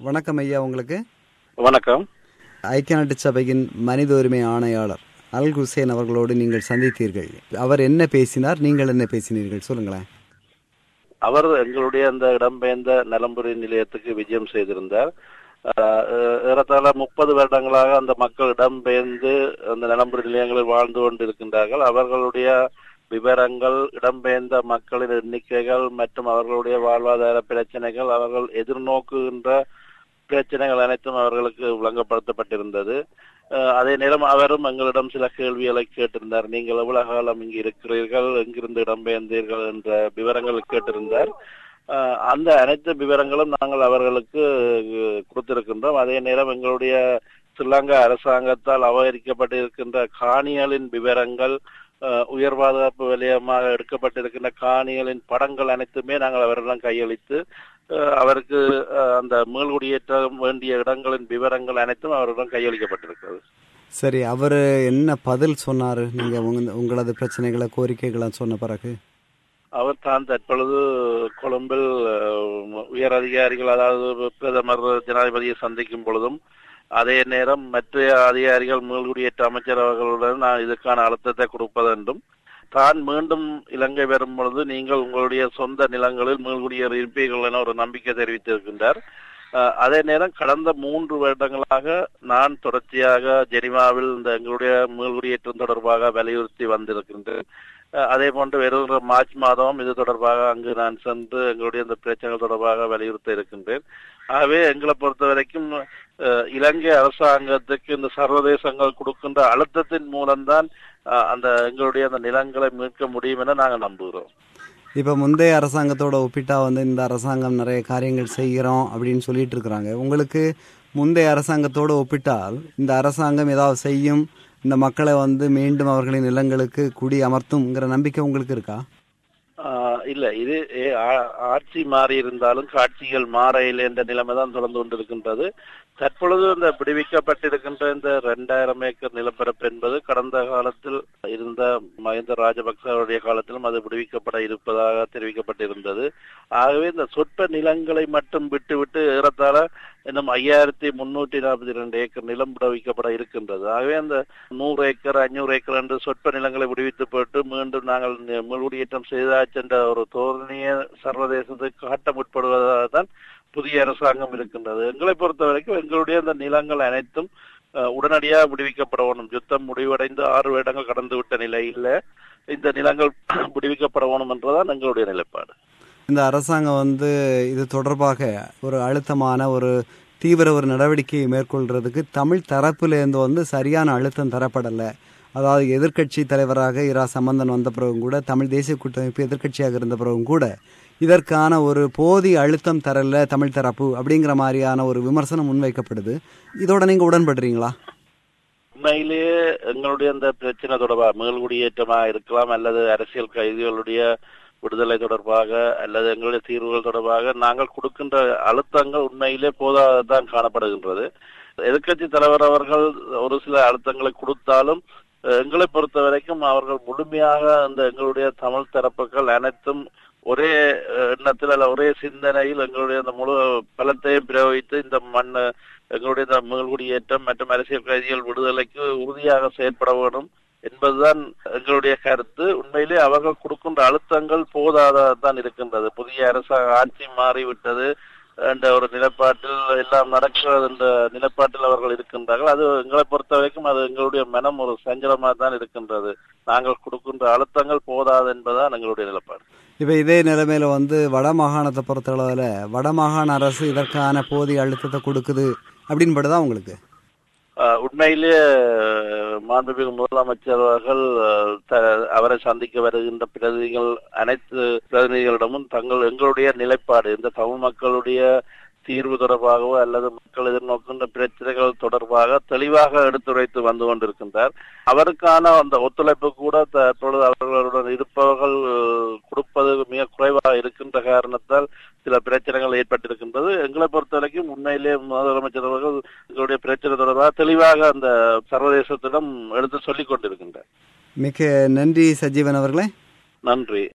வணக்கம் ஐயா உங்களுக்கு வணக்கம் ஐக்கிய நாட்டு சபையின் மனித உரிமை ஆணையாளர் அல் ஹுசேன் அவர்களோடு நீங்கள் சந்தித்தீர்கள் அவர் என்ன பேசினார் நீங்கள் என்ன பேசினீர்கள் சொல்லுங்களேன் அவர் எங்களுடைய அந்த இடம்பெயர்ந்த நலம்புரி நிலையத்துக்கு விஜயம் செய்திருந்தார் ஆஹ் ஏறத்தாழ முப்பது வருடங்களாக அந்த மக்கள் இடம்பெயர்ந்து அந்த நலம்புரி நிலையங்களில் வாழ்ந்து கொண்டிருக்கின்றார்கள் அவர்களுடைய விவரங்கள் இடம்பெயர்ந்த மக்களின் எண்ணிக்கைகள் மற்றும் அவர்களுடைய வாழ்வாதார பிரச்சனைகள் அவர்கள் எதிர்நோக்குகின்ற பிரச்சனைகள் அனைத்தும் அவர்களுக்கு விளங்கப்படுத்தப்பட்டிருந்தது அஹ் அதே நேரம் அவரும் எங்களிடம் சில கேள்விகளை கேட்டிருந்தார் நீங்கள் எவ்வளவு காலம் இங்கு இருக்கிறீர்கள் எங்கிருந்து இடம்பெயர்ந்தீர்கள் என்ற விவரங்கள் கேட்டிருந்தார் அஹ் அந்த அனைத்து விவரங்களும் நாங்கள் அவர்களுக்கு அஹ், கொடுத்திருக்கின்றோம் அதே நேரம் எங்களுடைய ஸ்ரீலங்கா அரசாங்கத்தால் அபகரிக்கப்பட்டிருக்கின்ற காணிகளின் விவரங்கள் அஹ், உயர் பாதுகாப்பு வலயமாக எடுக்கப்பட்டிருக்கின்ற காணிகளின் படங்கள் அனைத்துமே நாங்கள் அவரிடம் கையளித்து அஹ், அவருக்கு அஹ், அந்த மீள்குடியேற்றம் வேண்டிய இடங்களின் விவரங்கள் அனைத்தும் அவரிடம் கையளிக்கப்பட்டிருக்கிறது சரி அவர் என்ன பதில் சொன்னார் நீங்கள் உங்க உங்களது பிரச்சனைகளை கோரிக்கைகளை சொன்ன பிறகு அவர் தான் தற்பொழுது கொழும்பில் அஹ், உயர் அதிகாரிகள் அதாவது பிரதமர் ஜனாதிபதியை சந்திக்கும் பொழுதும் அதே நேரம் மற்ற அதிகாரிகள் மீள்குடியேற்ற அமைச்சர் அவர்களுடன் நான் இதுக்கான அழுத்தத்தை கொடுப்பதென்றும் தான் மீண்டும் இலங்கை வரும் பொழுது நீங்கள் உங்களுடைய சொந்த நிலங்களில் மீள்குடியேற இருப்பீர்கள் என ஒரு நம்பிக்கை தெரிவித்திருக்கின்றார் அஹ், அதே நேரம் கடந்த மூன்று வருடங்களாக நான் தொடர்ச்சியாக ஜெனிவாவில் இந்த எங்களுடைய மீள்குடியேற்றம் தொடர்பாக வலியுறுத்தி வந்திருக்கின்றேன் அஹ் அதே போன்று வருகிற மார்ச் மாதம் இது தொடர்பாக அங்கு நான் சென்று எங்களுடைய இந்த பிரச்சனைகள் தொடர்பாக வலியுறுத்த இருக்கின்றேன் ஆகவே எங்களை பொறுத்த வரைக்கும் அஹ், இலங்கை அரசாங்கத்துக்கு இந்த சர்வதேசங்கள் கொடுக்கின்ற அழுத்தத்தின் மூலம்தான் அஹ், அந்த எங்களுடைய அந்த நிலங்களை மீட்க முடியும் என நாங்கள் நம்புகிறோம் இப்போ முந்தைய அரசாங்கத்தோட ஒப்பிட்டா வந்து இந்த அரசாங்கம் நிறைய காரியங்கள் செய்கிறோம் அப்படின்னு சொல்லிட்டு இருக்கிறாங்க உங்களுக்கு முந்தைய அரசாங்கத்தோடு ஒப்பிட்டால் இந்த அரசாங்கம் ஏதாவது செய்யும் இந்த மக்களை வந்து மீண்டும் அவர்களின் நிலங்களுக்கு குடி அமர்த்தும்ங்கிற நம்பிக்கை உங்களுக்கு இருக்கா ஆஹ் இல்ல இது ஏ, ஆ- ஆட்சி மாறி இருந்தாலும் காட்சிகள் மாற இல்லை என்ற நிலைமை தான் தொடர்ந்து கொண்டிருக்கின்றது தற்பொழுது இந்த விடுவிக்கப்பட்டிருக்கின்ற இந்த இரண்டாயிரம் ஏக்கர் நிலப்பரப்பு என்பது கடந்த காலத்தில் இருந்த மஹிந்த ராஜபக்சவுடைய காலத்திலும் அது விடுவிக்கப்பட இருப்பதாக தெரிவிக்கப்பட்டிருந்தது ஆகவே இந்த சொற்ப நிலங்களை மட்டும் விட்டுவிட்டு ஏறத்தாழ இன்னும் ஐயாயிரத்தி முன்னூற்றி நாற்பத்தி இரண்டு ஏக்கர் நிலம் விடுவிக்கப்பட இருக்கின்றது ஆகவே அந்த நூறு ஏக்கர் அஞ்சூறு ஏக்கர் என்று சொற்ப நிலங்களை விடுவித்து போட்டு மீண்டும் நாங்கள் நி- மீள்குடியேற்றம் செய்தாச்சு என்ற ஒரு தோரணையை சர்வதேசத்துக்கு காட்ட முற்படுவதாக தான் புதிய அரசாங்கம் இருக்கின்றது எங்களை பொறுத்த வரைக்கும் எங்களுடைய அந்த நிலங்கள் அனைத்தும் அஹ், உடனடியாக விடுவிக்கப்பட வேணும் யுத்தம் முடிவடைந்து ஆறு வருடங்கள் கடந்து விட்ட நிலையில் இந்த நிலங்கள் விடுவிக்கப்பட வேணும் என்றுதான் எங்களுடைய நிலைப்பாடு இந்த அரசாங்கம் வந்து இது தொடர்பாக ஒரு அழுத்தமான ஒரு தீவிர ஒரு நடவடிக்கையை மேற்கொள்றதுக்கு தமிழ் தரப்புலேருந்து வந்து சரியான அழுத்தம் தரப்படலை அதாவது எதிர்க்கட்சி தலைவராக இரா சம்பந்தன் வந்த பிறகும் கூட தமிழ் தேசிய கூட்டமைப்பு எதிர்க்கட்சியாக இருந்த பிறகும் கூட இதற்கான ஒரு போதிய அழுத்தம் தரல தமிழ் தரப்பு அப்படிங்கிற மாதிரியான ஒரு விமர்சனம் முன்வைக்கப்படுது இதோட நீங்க உடன்படுறீங்களா உண்மையிலேயே எங்களுடைய அந்த பிரச்சனை தொடர்பாக மேல்குடியேற்றமா இருக்கலாம் அல்லது அரசியல் கைதிகளுடைய விடுதலை தொடர்பாக அல்லது எங்களுடைய தீர்வுகள் தொடர்பாக நாங்கள் கொடுக்கின்ற அழுத்தங்கள் உண்மையிலே போதாதான் காணப்படுகின்றது எதிர்க்கட்சி தலைவர் அவர்கள் ஒரு சில அழுத்தங்களை கொடுத்தாலும் அஹ், எங்களை பொறுத்த வரைக்கும் அவர்கள் முழுமையாக அந்த எங்களுடைய தமிழ் தரப்புகள் அனைத்தும் ஒரே அஹ், எண்ணத்தில் அல்ல ஒரே சிந்தனையில் எங்களுடைய அந்த முழு பலத்தையும் பிரயோகித்து இந்த மண் எங்களுடைய இந்த மீள்குடியேற்றம் மற்றும் அரசியல் கைதிகள் விடுதலைக்கு உறுதியாக செயற்பட வேண்டும் என்பதுதான் எங்களுடைய கருத்து உண்மையிலே அவர்கள் கொடுக்கின்ற அழுத்தங்கள் போதாதான் இருக்கின்றது புதிய அரசாங்க ஆட்சி மாறிவிட்டது என்ற ஒரு நிலைப்பாட்டில் எல்லாம் நடக்கிறது என்ற நிலைப்பாட்டில் அவர்கள் இருக்கின்றார்கள் அது எங்களை பொறுத்த வரைக்கும் அது எங்களுடைய மனம் ஒரு சஞ்சலமாக தான் இருக்கின்றது நாங்கள் கொடுக்கின்ற அழுத்தங்கள் போதாது என்பதுதான் எங்களுடைய நிலைப்பாடு இப்போ இதே நிலைமையில வந்து வட மாகாணத்தை பொறுத்தளவில் வட மாகாண அரசு இதற்கான போதிய அழுத்தத்தை கொடுக்குது அப்படின்படுதா உங்களுக்கு ஆஹ் உண்மையிலேயே அஹ், மாண்புமிகு முதலமைச்சர் அவர்கள் அஹ், த- அவரை சந்திக்க வருகின்ற பிரதிநிதிகள் அனைத்து பிரதிநிதிகளிடமும் தங்கள் எங்களுடைய நிலைப்பாடு இந்த தமிழ் மக்களுடைய தீர்வு தொடர்பாகவோ அல்லது மக்கள் எதிர்நோக்கின்ற பிரச்சனைகள் தொடர்பாக தெளிவாக எடுத்துரைத்து வந்து கொண்டிருக்கின்றார் அவருக்கான அந்த ஒத்துழைப்பு கூட தற்பொழுது அவர்களுடன் இருப்பவர்கள் அஹ், கொடுப்பது மிக குறைவாக இருக்கின்ற காரணத்தால் சில பிரச்சனைகள் ஏற்பட்டிருக்கின்றது எங்களை பொறுத்த வரைக்கும் உண்மையிலே முதலமைச்சர் அவர்கள் எங்களுடைய பிரச்சனை தொடர்பாக தெளிவாக அந்த சர்வதேசத்திடம் எடுத்து சொல்லிக் கொண்டிருக்கின்றார் மிக்க நன்றி சஜீவன் அவர்களே நன்றி